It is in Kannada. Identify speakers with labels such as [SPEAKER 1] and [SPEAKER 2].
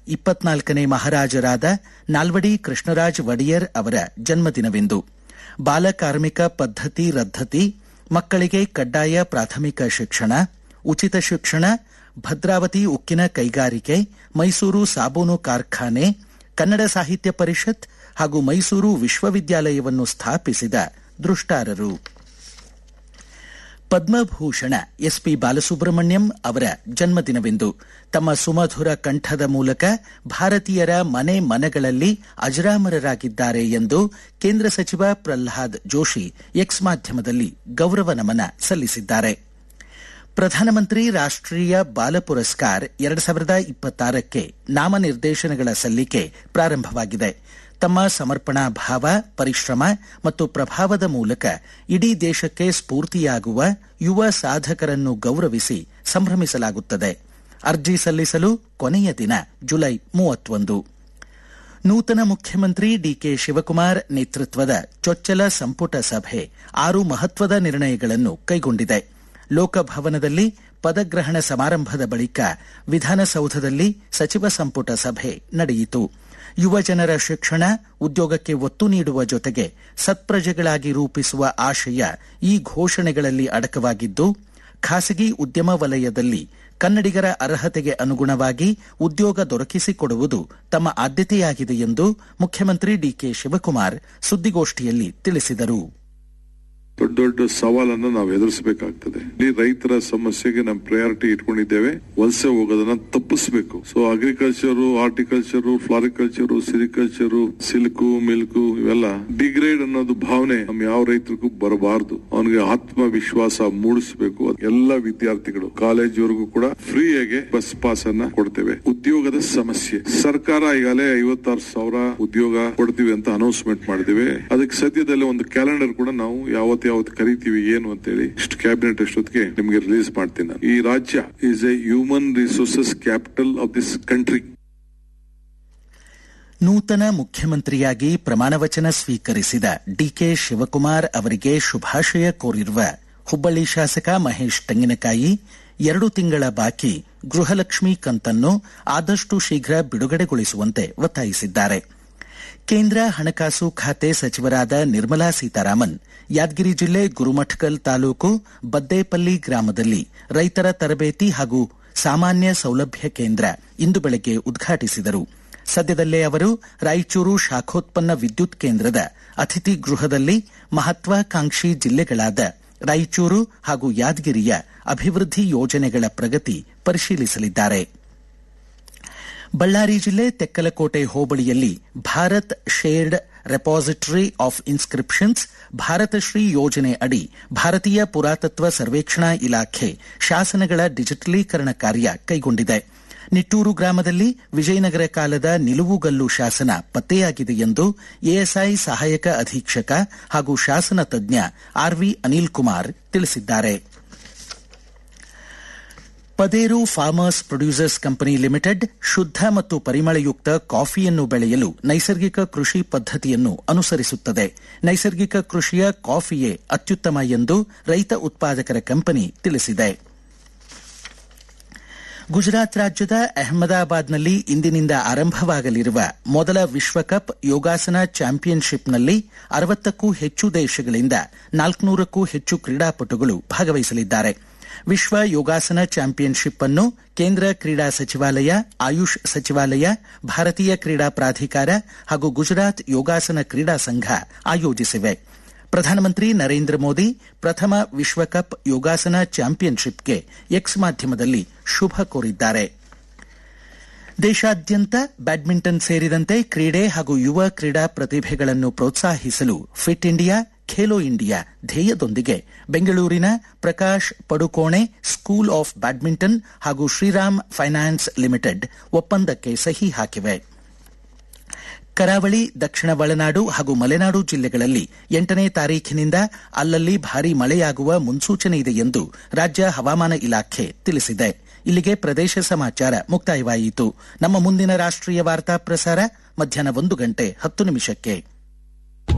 [SPEAKER 1] ಇಪ್ಪತ್ನಾಲ್ಕನೇ ಮಹಾರಾಜರಾದ ನಾಲ್ವಡಿ ಕೃಷ್ಣರಾಜ ಒಡೆಯರ್ ಅವರ ಜನ್ಮದಿನವೆಂದು ಬಾಲಕಾರ್ಮಿಕ ಪದ್ಧತಿ ರದ್ದತಿ ಮಕ್ಕಳಿಗೆ ಕಡ್ಡಾಯ ಪ್ರಾಥಮಿಕ ಶಿಕ್ಷಣ ಉಚಿತ ಶಿಕ್ಷಣ ಭದ್ರಾವತಿ ಉಕ್ಕಿನ ಕೈಗಾರಿಕೆ ಮೈಸೂರು ಸಾಬೂನು ಕಾರ್ಖಾನೆ ಕನ್ನಡ ಸಾಹಿತ್ಯ ಪರಿಷತ್ ಹಾಗೂ ಮೈಸೂರು ವಿಶ್ವವಿದ್ಯಾಲಯವನ್ನು ಸ್ಥಾಪಿಸಿದ ದೃಷ್ಟಾರರು ಪದ್ಮಭೂಷಣ ಎಸ್ಪಿ ಬಾಲಸುಬ್ರಹ್ಮಣ್ಯಂ ಅವರ ಜನ್ಮದಿನವೆಂದು ತಮ್ಮ ಸುಮಧುರ ಕಂಠದ ಮೂಲಕ ಭಾರತೀಯರ ಮನೆ ಮನಗಳಲ್ಲಿ ಅಜರಾಮರರಾಗಿದ್ದಾರೆ ಎಂದು ಕೇಂದ್ರ ಸಚಿವ ಪ್ರಹ್ಲಾದ್ ಜೋಶಿ ಎಕ್ಸ್ ಮಾಧ್ಯಮದಲ್ಲಿ ಗೌರವ ನಮನ ಸಲ್ಲಿಸಿದ್ದಾರೆ ಪ್ರಧಾನಮಂತ್ರಿ ರಾಷ್ಟ್ರೀಯ ಬಾಲ ಪುರಸ್ಕಾರ್ ಎರಡು ಸಾವಿರದ ಇಪ್ಪತ್ತಾರಕ್ಕೆ ನಾಮನಿರ್ದೇಶನಗಳ ಸಲ್ಲಿಕೆ ಪ್ರಾರಂಭವಾಗಿದೆ ತಮ್ಮ ಸಮರ್ಪಣಾ ಭಾವ ಪರಿಶ್ರಮ ಮತ್ತು ಪ್ರಭಾವದ ಮೂಲಕ ಇಡೀ ದೇಶಕ್ಕೆ ಸ್ಫೂರ್ತಿಯಾಗುವ ಯುವ ಸಾಧಕರನ್ನು ಗೌರವಿಸಿ ಸಂಭ್ರಮಿಸಲಾಗುತ್ತದೆ ಅರ್ಜಿ ಸಲ್ಲಿಸಲು ಕೊನೆಯ ದಿನ ಜುಲೈ ಮೂವತ್ತೊಂದು ನೂತನ ಮುಖ್ಯಮಂತ್ರಿ ಡಿಕೆ ಶಿವಕುಮಾರ್ ನೇತೃತ್ವದ ಚೊಚ್ಚಲ ಸಂಪುಟ ಸಭೆ ಆರು ಮಹತ್ವದ ನಿರ್ಣಯಗಳನ್ನು ಕೈಗೊಂಡಿದೆ ಲೋಕಭವನದಲ್ಲಿ ಪದಗ್ರಹಣ ಸಮಾರಂಭದ ಬಳಿಕ ವಿಧಾನಸೌಧದಲ್ಲಿ ಸಚಿವ ಸಂಪುಟ ಸಭೆ ನಡೆಯಿತು ಯುವ ಜನರ ಶಿಕ್ಷಣ ಉದ್ಯೋಗಕ್ಕೆ ಒತ್ತು ನೀಡುವ ಜೊತೆಗೆ ಸತ್ಪ್ರಜೆಗಳಾಗಿ ರೂಪಿಸುವ ಆಶಯ ಈ ಘೋಷಣೆಗಳಲ್ಲಿ ಅಡಕವಾಗಿದ್ದು ಖಾಸಗಿ ಉದ್ಯಮ ವಲಯದಲ್ಲಿ ಕನ್ನಡಿಗರ ಅರ್ಹತೆಗೆ ಅನುಗುಣವಾಗಿ ಉದ್ಯೋಗ ದೊರಕಿಸಿಕೊಡುವುದು ತಮ್ಮ ಆದ್ಯತೆಯಾಗಿದೆ ಎಂದು ಮುಖ್ಯಮಂತ್ರಿ ಡಿಕೆ ಶಿವಕುಮಾರ್ ಸುದ್ದಿಗೋಷ್ಠಿಯಲ್ಲಿ ತಿಳಿಸಿದರು
[SPEAKER 2] ದೊಡ್ಡ ದೊಡ್ಡ ಸವಾಲನ್ನ ನಾವು ಎದುರಿಸಬೇಕಾಗ್ತದೆ ಇಲ್ಲಿ ರೈತರ ಸಮಸ್ಯೆಗೆ ನಾವು ಪ್ರಯಾರಿಟಿ ಇಟ್ಕೊಂಡಿದ್ದೇವೆ ವಲಸೆ ಹೋಗೋದನ್ನ ತಪ್ಪಿಸಬೇಕು so agriculture horticulture floriculture sericulture silk milk ಇವೆಲ್ಲ ಡಿಗ್ರೇಡ್ ಅನ್ನೋದು ಭಾವನೆ ನಮ್ ಯಾವ ರೈತರಿಗೂ ಬರಬಾರದು ಅವನಿಗೆ ಆತ್ಮವಿಶ್ವಾಸ ಮೂಡಿಸಬೇಕು ಎಲ್ಲ ವಿದ್ಯಾರ್ಥಿಗಳು ಕಾಲೇಜ್ವರೆಗೂ ಕೂಡ ಫ್ರೀಯಾಗಿ ಬಸ್ ಪಾಸ್ ಅನ್ನ ಕೊಡ್ತೇವೆ ಉದ್ಯೋಗದ ಸಮಸ್ಯೆ ಸರ್ಕಾರ ಈಗಾಗಲೇ ಐವತ್ತಾರು ಸಾವಿರ ಉದ್ಯೋಗ ಕೊಡ್ತೀವಿ ಅಂತ ಅನೌನ್ಸ್ಮೆಂಟ್ ಮಾಡಿದ್ದೇವೆ ಅದಕ್ಕೆ ಸದ್ಯದಲ್ಲೇ ಒಂದು ಕ್ಯಾಲೆಂಡರ್ ಕೂಡ ನಾವು ಯಾವತ್ತು ಯಾವತ್ತು ಕರಿತೀವಿ ಏನು ಅಂತೇಳಿ ಇಷ್ಟು ಕ್ಯಾಬಿನೆಟ್ ಅಷ್ಟೊತ್ತಿಗೆ ನಿಮಗೆ ರಿಲೀಸ್ ಮಾಡ್ತೀನಿ ನಾನು ಈ ರಾಜ್ಯ is a human resources capital of this country
[SPEAKER 1] ನೂತನ ಮುಖ್ಯಮಂತ್ರಿಯಾಗಿ ಪ್ರಮಾಣವಚನ ಸ್ವೀಕರಿಸಿದ ಡಿಕೆ ಶಿವಕುಮಾರ್ ಅವರಿಗೆ ಶುಭಾಶಯ ಕೋರಿರುವ ಹುಬ್ಬಳ್ಳಿ ಶಾಸಕ ಮಹೇಶ್ ತೆಂಗಿನಕಾಯಿ ಎರಡು ತಿಂಗಳ ಬಾಕಿ ಗೃಹಲಕ್ಷ್ಮಿ ಕಂತನ್ನು ಆದಷ್ಟು ಶೀಘ್ರ ಬಿಡುಗಡೆಗೊಳಿಸುವಂತೆ ಒತ್ತಾಯಿಸಿದ್ದಾರೆ ಕೇಂದ್ರ ಹಣಕಾಸು ಖಾತೆ ಸಚಿವರಾದ ನಿರ್ಮಲಾ ಸೀತಾರಾಮನ್ ಯಾದಗಿರಿ ಜಿಲ್ಲೆ ಗುರುಮಠಕಲ್ ತಾಲೂಕು ಬದ್ದೇಪಲ್ಲಿ ಗ್ರಾಮದಲ್ಲಿ ರೈತರ ತರಬೇತಿ ಹಾಗೂ ಸಾಮಾನ್ಯ ಸೌಲಭ್ಯ ಕೇಂದ್ರ ಇಂದು ಬೆಳಗ್ಗೆ ಉದ್ಘಾಟಿಸಿದರು ಸದ್ಯದಲ್ಲೇ ಅವರು ರಾಯಚೂರು ಶಾಖೋತ್ಪನ್ನ ವಿದ್ಯುತ್ ಕೇಂದ್ರದ ಅತಿಥಿ ಗೃಹದಲ್ಲಿ ಮಹತ್ವಾಕಾಂಕ್ಷಿ ಜಿಲ್ಲೆಗಳಾದ ರಾಯಚೂರು ಹಾಗೂ ಯಾದಗಿರಿಯ ಅಭಿವೃದ್ಧಿ ಯೋಜನೆಗಳ ಪ್ರಗತಿ ಪರಿಶೀಲಿಸಲಿದ್ದಾರೆ ಬಳ್ಳಾರಿ ಜಿಲ್ಲೆ ತೆಕ್ಕಲಕೋಟೆ ಹೋಬಳಿಯಲ್ಲಿ Bharat shared repository of inscriptions Bharatashri ಯೋಜನೆ ಅಡಿ ಭಾರತೀಯ ಪುರಾತತ್ವ ಸರ್ವೇಕ್ಷಣಾ ಇಲಾಖೆ ಶಾಸನಗಳ ಡಿಜಿಟಲೀಕರಣ ಕಾರ್ಯ ಕೈಗೊಂಡಿದೆ ನಿಟ್ಟೂರು ಗ್ರಾಮದಲ್ಲಿ ವಿಜಯನಗರ ಕಾಲದ ನಿಲುವುಗಲ್ಲು ಶಾಸನ ಪತ್ತೆಯಾಗಿದೆ ಎಂದು ಎಎಸ್ಐ ಸಹಾಯಕ ಅಧೀಕ್ಷಕ ಹಾಗೂ ಶಾಸನ ತಜ್ಞ ಆರ್ವಿ ಅನಿಲ್ ಕುಮಾರ್ ತಿಳಿಸಿದ್ದಾರೆ Paderu farmers producers company limited ಶುದ್ಧ ಮತ್ತು ಪರಿಮಳಯುಕ್ತ ಕಾಫಿಯನ್ನು ಬೆಳೆಯಲು ನೈಸರ್ಗಿಕ ಕೃಷಿ ಪದ್ಧತಿಯನ್ನು ಅನುಸರಿಸುತ್ತದೆ ನೈಸರ್ಗಿಕ ಕೃಷಿಯ ಕಾಫಿಯೇ ಅತ್ಯುತ್ತಮ ಎಂದು ರೈತ ಉತ್ಪಾದಕರ ಕಂಪನಿ ತಿಳಿಸಿದೆ ಗುಜರಾತ್ ರಾಜ್ಯದ ಅಹಮದಾಬಾದ್ನಲ್ಲಿ ಇಂದಿನಿಂದ ಆರಂಭವಾಗಲಿರುವ ಮೊದಲ ವಿಶ್ವಕಪ್ ಯೋಗಾಸನ ಚಾಂಪಿಯನ್ಶಿಪ್ನಲ್ಲಿ ಅರವತ್ತಕ್ಕೂ ಹೆಚ್ಚು ದೇಶಗಳಿಂದ ನಾಲ್ಕುನೂರಕ್ಕೂ ಹೆಚ್ಚು ಕ್ರೀಡಾಪಟುಗಳು ಭಾಗವಹಿಸಲಿದ್ದಾರೆ ವಿಶ್ವ ಯೋಗಾಸನ ಚಾಂಪಿಯನ್ಶಿಪ್ ಅನ್ನು ಕೇಂದ್ರ ಕ್ರೀಡಾ ಸಚಿವಾಲಯ ಆಯುಷ್ ಸಚಿವಾಲಯ ಭಾರತೀಯ ಕ್ರೀಡಾ ಪ್ರಾಧಿಕಾರ ಹಾಗೂ ಗುಜರಾತ್ ಯೋಗಾಸನ ಕ್ರೀಡಾ ಸಂಘ ಆಯೋಜಿಸಿವೆ ಪ್ರಧಾನಮಂತ್ರಿ ನರೇಂದ್ರ ಮೋದಿ ಪ್ರಥಮ ವಿಶ್ವಕಪ್ ಯೋಗಾಸನ ಚಾಂಪಿಯನ್ಶಿಪ್ಗೆ ಎಕ್ಸ್ ಮಾಧ್ಯಮದಲ್ಲಿ ಶುಭ ಕೋರಿದ್ದಾರೆ ದೇಶಾದ್ಯಂತ ಬ್ಯಾಡ್ಮಿಂಟನ್ ಸೇರಿದಂತೆ ಕ್ರೀಡೆ ಹಾಗೂ ಯುವ ಕ್ರೀಡಾ ಪ್ರತಿಭೆಗಳನ್ನು ಪ್ರೋತ್ಸಾಹಿಸಲು ಫಿಟ್ ಇಂಡಿಯಾ ಖೇಲೋ ಇಂಡಿಯಾ ಧ್ಯೇಯದೊಂದಿಗೆ ಬೆಂಗಳೂರಿನ Prakash Padukone school of badminton ಹಾಗೂ ಶ್ರೀರಾಮ್ ಫೈನಾನ್ಸ್ ಲಿಮಿಟೆಡ್ ಒಪ್ಪಂದಕ್ಕೆ ಸಹಿ ಹಾಕಿವೆ ಕರಾವಳಿ ದಕ್ಷಿಣ ಒಳನಾಡು ಹಾಗೂ ಮಲೆನಾಡು ಜಿಲ್ಲೆಗಳಲ್ಲಿ ಎಂಟನೇ ತಾರೀಖಿನಿಂದ ಅಲ್ಲಲ್ಲಿ ಭಾರೀ ಮಳೆಯಾಗುವ ಮುನ್ಸೂಚನೆ ಇದೆ ಎಂದು ರಾಜ್ಯ ಹವಾಮಾನ ಇಲಾಖೆ ತಿಳಿಸಿದೆ ಇಲ್ಲಿಗೆ ಪ್ರದೇಶ ಸಮಾಚಾರ ಮುಕ್ತಾಯವಾಯಿತು ನಮ್ಮ ಮುಂದಿನ ರಾಷ್ಟ್ರೀಯ ವಾರ್ತಾ ಪ್ರಸಾರ ಮಧ್ಯಾಹ್ನ ಒಂದು ಗಂಟೆ ಹತ್ತು ನಿಮಿಷಕ್ಕೆ